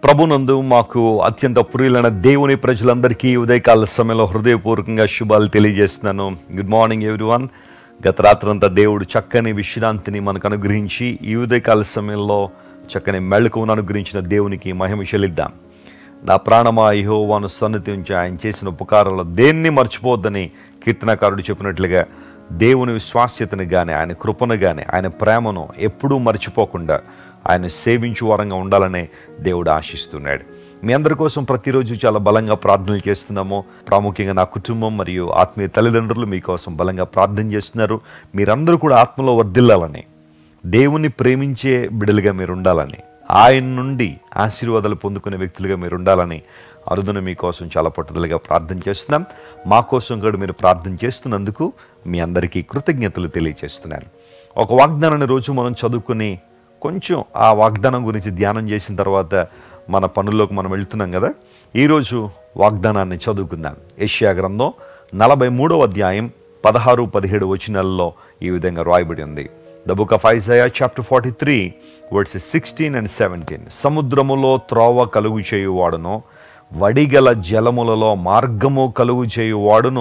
ప్రభునందు మాకు అత్యంత ప్రియులైన దేవుని ప్రజలందరికీ ఈ ఉదయకాల సమయంలో హృదయపూర్వకంగా శుభాలు తెలియజేస్తున్నాను గుడ్ మార్నింగ్ ఎవ్రీవన్ గత రాత్రంతా దేవుడు చక్కని విశ్రాంతిని మనకు అనుగ్రహించి ఈ ఉదయకాల సమయంలో చక్కని మెళకువను అనుగ్రహించిన దేవునికి మహిమ చెల్లిద్దాం నా ప్రాణమా యెహోవాను సన్నతి ఉంచి ఆయన చేసిన ఉపకారంలో దేన్ని మర్చిపోవద్దని కీర్తనకారుడు చెప్పినట్లుగా దేవుని విశ్వాస్యతను కానీ ఆయన కృపను కానీ ఆయన ప్రేమను ఎప్పుడూ మర్చిపోకుండా ఆయన సేవించు వారంగా ఉండాలనే దేవుడు ఆశిస్తున్నాడు మీ అందరి కోసం ప్రతిరోజు చాలా బలంగా ప్రార్థనలు చేస్తున్నాము ప్రాముఖ్యంగా నా కుటుంబం మరియు ఆత్మీయ తల్లిదండ్రులు మీకోసం బలంగా ప్రార్థన చేస్తున్నారు మీరందరూ కూడా ఆత్మలో వర్ధిల్లాలని దేవుని ప్రేమించే బిడలుగా మీరు ఉండాలని ఆయన నుండి ఆశీర్వాదాలు పొందుకునే వ్యక్తులుగా మీరు ఉండాలని అరుదున మీకోసం చాలా పట్టుదలగా ప్రార్థన చేస్తున్నాం మా కోసం కూడా మీరు ప్రార్థన చేస్తున్నందుకు మీ అందరికీ కృతజ్ఞతలు తెలియజేస్తున్నాను ఒక వాగ్దానాన్ని రోజు మనం చదువుకుని కొంచెం ఆ వాగ్దానం గురించి ధ్యానం చేసిన తర్వాత మన పనుల్లోకి మనం వెళ్తున్నాం కదా ఈరోజు వాగ్దానాన్ని చదువుకుందాం ఏషియా గ్రంథం నలభై మూడవ అధ్యాయం పదహారు పదిహేడు వచనాలలో ఈ విధంగా రాయబడి ఉంది the book of Isaiah chapter forty three words sixteen and seventeen సముద్రములో త్రోవ కలుగు చేయువాడును వడిగల జలములలో మార్గము కలుగు చేయువాడును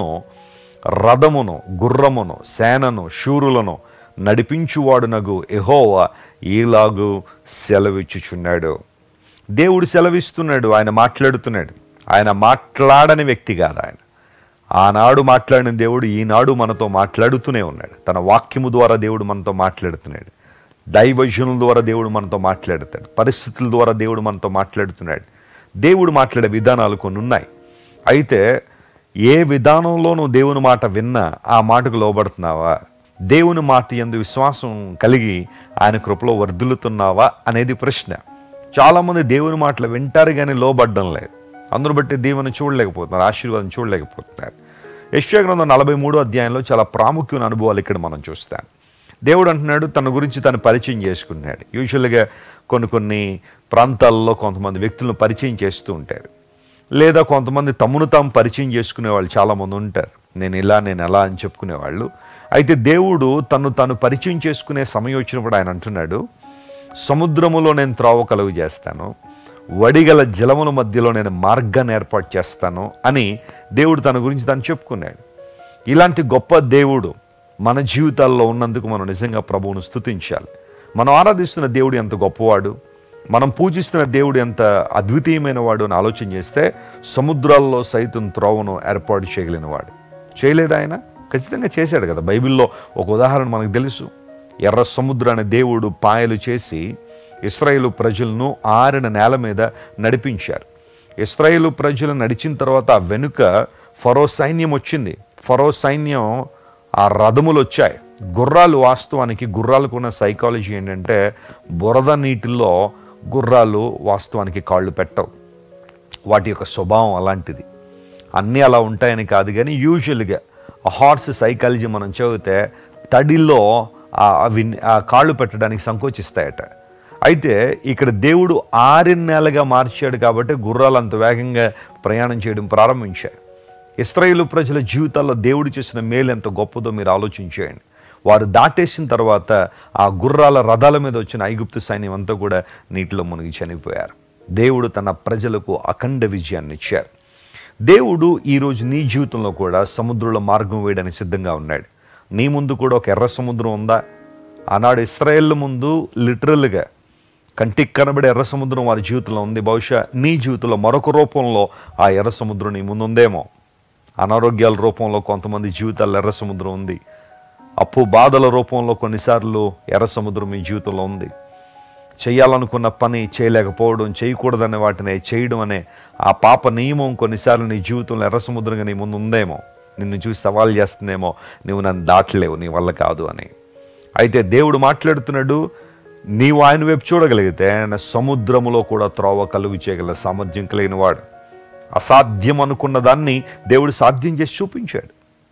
రథమును గుర్రమును సేనను శూరులను నడిపించువాడునగు ఎహోవా ఈలాగు సెలవిచ్చుచున్నాడు దేవుడు సెలవిస్తున్నాడు ఆయన మాట్లాడుతున్నాడు ఆయన మాట్లాడని వ్యక్తి కాదు ఆయన ఆనాడు మాట్లాడిన దేవుడు ఈనాడు మనతో మాట్లాడుతూనే ఉన్నాడు తన వాక్యము ద్వారా దేవుడు మనతో మాట్లాడుతున్నాడు దైవజనుల ద్వారా దేవుడు మనతో మాట్లాడుతాడు పరిస్థితుల ద్వారా దేవుడు మనతో మాట్లాడుతున్నాడు దేవుడు మాట్లాడే విధానాలు కొన్ని ఉన్నాయి అయితే ఏ విధానంలో నువ్వు దేవుని మాట విన్నా ఆ మాటకు లోబడుతున్నావా దేవుని మాట ఎందు విశ్వాసం కలిగి ఆయన కృపలో వర్ధిల్లుతున్నావా అనేది ప్రశ్న చాలామంది దేవుని మాటలు వింటారు కానీ లోబడ్డం లేదు అందును బట్టి దేవుని చూడలేకపోతున్నారు ఆశీర్వాదం చూడలేకపోతున్నారు యశ్యా గ్రంథం నలభై మూడో అధ్యాయంలో చాలా ప్రాముఖ్యమైన అనుభవాలు ఇక్కడ మనం చూస్తాం దేవుడు అంటున్నాడు తన గురించి తను పరిచయం చేసుకున్నాడు యూజువల్గా కొన్ని కొన్ని ప్రాంతాల్లో కొంతమంది వ్యక్తులను పరిచయం చేస్తూ ఉంటారు లేదా కొంతమంది తమను తాము పరిచయం చేసుకునే వాళ్ళు చాలామంది ఉంటారు నేను ఇలా నేను ఎలా అని చెప్పుకునేవాళ్ళు అయితే దేవుడు తను తను పరిచయం చేసుకునే సమయం వచ్చినప్పుడు ఆయన అంటున్నాడు సముద్రములో నేను త్రోవ కలుగు చేస్తాను వడిగల జలముల మధ్యలో నేను మార్గాన్ని ఏర్పాటు చేస్తాను అని దేవుడు తన గురించి తను చెప్పుకున్నాడు ఇలాంటి గొప్ప దేవుడు మన జీవితాల్లో ఉన్నందుకు మనం నిజంగా ప్రభువును స్తుతించాలి మనం ఆరాధిస్తున్న దేవుడు ఎంత గొప్పవాడు మనం పూజిస్తున్న దేవుడు ఎంత అద్వితీయమైన వాడు అని ఆలోచన చేస్తే సముద్రాల్లో సైతం త్రోవను ఏర్పాటు చేయగలిగినవాడు చేయలేదు ఆయన ఖచ్చితంగా చేశాడు కదా బైబిల్లో ఒక ఉదాహరణ మనకు తెలుసు ఎర్ర సముద్రాన్ని దేవుడు పాయలు చేసి ఇస్రాయేలు ప్రజలను ఆరిన నేల మీద నడిపించారు ఇస్రాయేలు ప్రజలు నడిచిన తర్వాత ఆ వెనుక ఫరో సైన్యం వచ్చింది ఫరో సైన్యం ఆ రథములు వచ్చాయి గుర్రాలు వాస్తవానికి గుర్రాలకు ఉన్న సైకాలజీ ఏంటంటే బురద నీటిలో గుర్రాలు వాస్తవానికి కాళ్ళు పెట్టవు వాటి యొక్క స్వభావం అలాంటిది అన్నీ అలా ఉంటాయని కాదు కానీ యూజువల్గా హార్స్ సైకాలజీ మనం చదివితే తడిలో ఆ- అవి ఆ కాళ్ళు పెట్టడానికి సంకోచిస్తాయట అయితే ఇక్కడ దేవుడు ఆరిన నెలగా మార్చాడు కాబట్టి గుర్రాలు అంత వేగంగా ప్రయాణం చేయడం ప్రారంభించాయి ఇస్రాయేలు ప్రజల జీవితాల్లో దేవుడు చేసిన మేలు ఎంత గొప్పదో మీరు ఆలోచించేయండి వారు దాటేసిన తర్వాత ఆ గుర్రాల రథాల మీద వచ్చిన ఐగుప్తు సైన్యం అంతా కూడా నీటిలో మునిగి చనిపోయారు దేవుడు తన ప్రజలకు అఖండ విజయాన్ని ఇచ్చారు దేవుడు ఈరోజు నీ జీవితంలో కూడా సముద్రంలో మార్గం వేయడానికి సిద్ధంగా ఉన్నాడు నీ ముందు కూడా ఒక ఎర్ర సముద్రం ఉందా ఆనాడు ఇస్రాయేల్ ముందు లిటరల్గా కంటికి కనబడే ఎర్ర సముద్రం వారి జీవితంలో ఉంది బహుశా నీ జీవితంలో మరొక రూపంలో ఆ ఎర్ర సముద్రం నీ ముందు ఉందేమో అనారోగ్యాల రూపంలో కొంతమంది జీవితాల్లో ఎర్ర సముద్రం ఉంది అప్పు బాధల రూపంలో కొన్నిసార్లు ఎర్ర సముద్రం మీ జీవితంలో ఉంది చేయాలనుకున్న పని చేయలేకపోవడం చేయకూడదనే వాటిని చేయడం అనే ఆ పాప నియమం కొన్నిసార్లు నీ జీవితంలో ఎర్ర సముద్రంగా నీ ముందు ఉందేమో నిన్ను చూసి సవాల్ చేస్తుందేమో నువ్వు నన్ను దాటలేవు నీ వల్ల కాదు అని అయితే దేవుడు మాట్లాడుతున్నాడు నీవు ఆయన వైపు చూడగలిగితే ఆయన సముద్రములో కూడా త్రోవ కలుగు చేయగల సామర్థ్యం కలిగిన వాడు అసాధ్యం అనుకున్న దాన్ని దేవుడు సాధ్యం చేసి చూపించాడు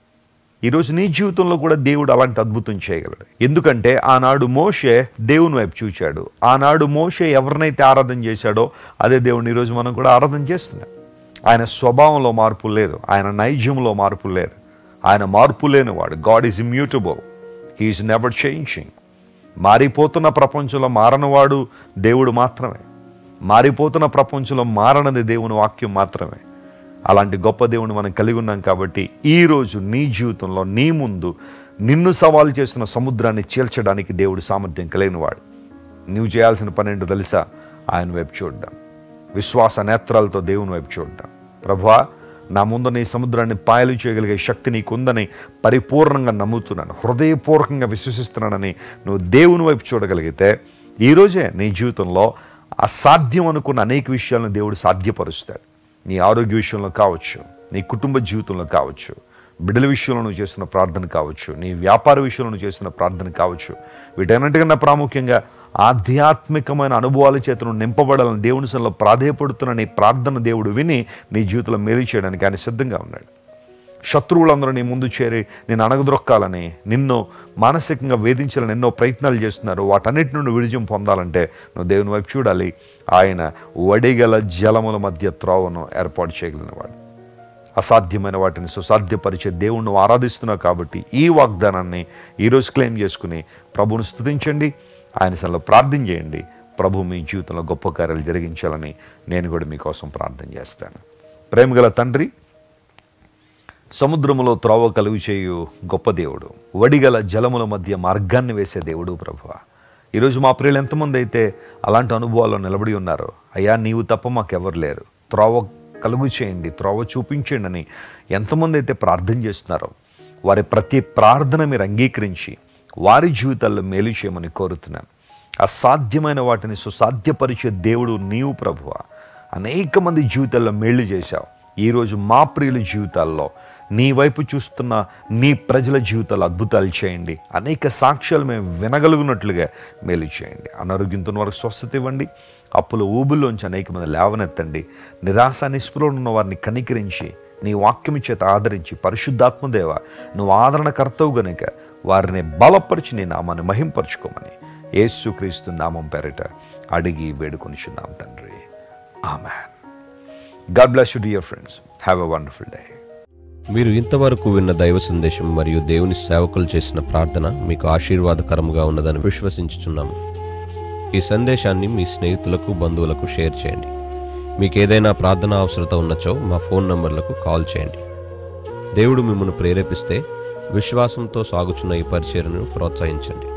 ఈరోజు నీ జీవితంలో కూడా దేవుడు అలాంటి అద్భుతం చేయగలడు ఎందుకంటే ఆనాడు మోషే దేవుని వైపు చూచాడు ఆనాడు మోషే ఎవరినైతే ఆరాధన చేశాడో అదే దేవుడిని ఈరోజు మనం కూడా ఆరాధన చేస్తున్నాం ఆయన స్వభావంలో మార్పు లేదు ఆయన నైజంలో మార్పు లేదు ఆయన మార్పు లేనివాడు God is immutable he's never changing మారిపోతున్న ప్రపంచంలో మారనివాడు దేవుడు మాత్రమే మారిపోతున్న ప్రపంచంలో మారనది దేవుని వాక్యం మాత్రమే అలాంటి గొప్ప దేవుని మనం కలిగి ఉన్నాం కాబట్టి ఈరోజు నీ జీవితంలో నీ ముందు నిన్ను సవాలు చేస్తున్న సముద్రాన్ని చీల్చడానికి దేవుడు సామర్థ్యం కలిగిన వాడు నువ్వు చేయాల్సిన పని ఏంటో తెలుసా ఆయన వైపు చూడడం విశ్వాస నేత్రాలతో దేవుని వైపు చూడడం ప్రభువా నా ముందు నీ సముద్రాన్ని పాయలు చేయగలిగే శక్తి నీకుందని పరిపూర్ణంగా నమ్ముతున్నాను హృదయపూర్వకంగా విశ్వసిస్తున్నానని నువ్వు దేవుని వైపు చూడగలిగితే ఈరోజే నీ జీవితంలో అసాధ్యం అనుకున్న అనేక విషయాలను దేవుడు సాధ్యపరుస్తాడు నీ ఆరోగ్య విషయంలో కావచ్చు నీ కుటుంబ జీవితంలో కావచ్చు బిడ్డల విషయంలో నువ్వు చేస్తున్న ప్రార్థన కావచ్చు నీ వ్యాపార విషయంలో నువ్వు చేస్తున్న ప్రార్థన కావచ్చు వీటన్నిటికన్నా ప్రాముఖ్యంగా ఆధ్యాత్మికమైన అనుభవాల చేత నువ్వు నింపబడాలని దేవుని సన్నిలో ప్రాధేయపడుతున్న నీ ప్రార్థన దేవుడు విని నీ జీవితంలో మేలు చేయడానికి ఆయన సిద్ధంగా ఉన్నాడు శత్రువులందరూ నీ ముందు చేరి నేను అణగదొక్కాలని నిన్ను మానసికంగా వేధించాలని ఎన్నో ప్రయత్నాలు చేస్తున్నారు వాటన్నిటి నుండి విడిజం పొందాలంటే నువ్వు దేవుని వైపు చూడాలి ఆయన వడిగల జలముల మధ్య త్రోవను ఏర్పాటు చేయగలిగినవాడు అసాధ్యమైన వాటిని సుసాధ్యపరిచే దేవుణ్ణి నువ్వు ఆరాధిస్తున్నావు కాబట్టి ఈ వాగ్దానాన్ని ఈరోజు క్లెయిమ్ చేసుకుని ప్రభువును స్తుతించండి ఆయన సన్నిలో ప్రార్థన చేయండి ప్రభు మీ జీవితంలో గొప్ప కార్యాలు జరిగించాలని నేను కూడా మీకోసం ప్రార్థన చేస్తాను ప్రేమగల తండ్రి సముద్రములో త్రోవ కలుగు చేయు గొప్ప దేవుడు వడిగల జలముల మధ్య మార్గాన్ని వేసే దేవుడు ప్రభువ ఈరోజు మా ప్రియులు ఎంతమంది అయితే అలాంటి అనుభవాల్లో నిలబడి ఉన్నారో అయ్యా నీవు తప్ప మాకెవరు లేరు త్రోవ కలుగు చేయండి త్రోవ చూపించండి అని ఎంతమంది అయితే ప్రార్థన చేస్తున్నారో వారి ప్రతి ప్రార్థన మీరు అంగీకరించి వారి జీవితాల్లో మేలు చేయమని కోరుతున్నాను అసాధ్యమైన వాటిని సుసాధ్యపరిచే దేవుడు నీవు ప్రభువ అనేక మంది జీవితాల్లో మేళ్లు చేశావు ఈరోజు మా ప్రియుల జీవితాల్లో నీ వైపు చూస్తున్న నీ ప్రజల జీవితాలు అద్భుతాలు చేయండి అనేక సాక్ష్యాలు మేము వినగలుగునట్లుగా మేలు చేయండి అనారోగ్యంతో వారికి స్వస్థత ఇవ్వండి అప్పుల ఊబుల్లోంచి అనేక మంది లేవనెత్తండి నిరాశ నిస్పృహలో ఉన్న వారిని కనికరించి నీ వాక్యం చేత ఆదరించి పరిశుద్ధాత్మదేవ నువ్వు ఆదరణకర్తవు గనుక వారిని బలపరిచి నీ నామాన్ని మహింపరచుకోమని యేసుక్రీస్తు నామం పేరిట అడిగి వేడుకొనిచున్నాం తండ్రి amen God bless you dear friends have a wonderful day మీరు ఇంతవరకు విన్న దైవ సందేశం మరియు దేవుని సేవకులు చేసిన ప్రార్థన మీకు ఆశీర్వాదకరంగా ఉన్నదని విశ్వసించుచున్నాము ఈ సందేశాన్ని మీ స్నేహితులకు బంధువులకు షేర్ చేయండి మీకు ఏదైనా ప్రార్థన అవసరత ఉన్నచో మా ఫోన్ నంబర్లకు కాల్ చేయండి దేవుడు మిమ్మల్ని ప్రేరేపిస్తే విశ్వాసంతో సాగుచున్న ఈ పరిచర్ను ప్రోత్సహించండి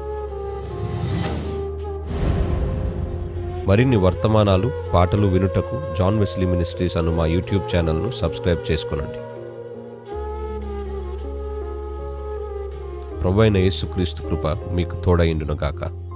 మరిన్ని వర్తమానాలు పాటలు వినుటకు జాన్ వెస్లీ మినిస్ట్రీస్ అను మా యూట్యూబ్ ఛానల్ను సబ్స్క్రైబ్ చేసుకునండి ప్రభు అయిన యేసుక్రీస్తు కృప మీకు తోడైండును గాక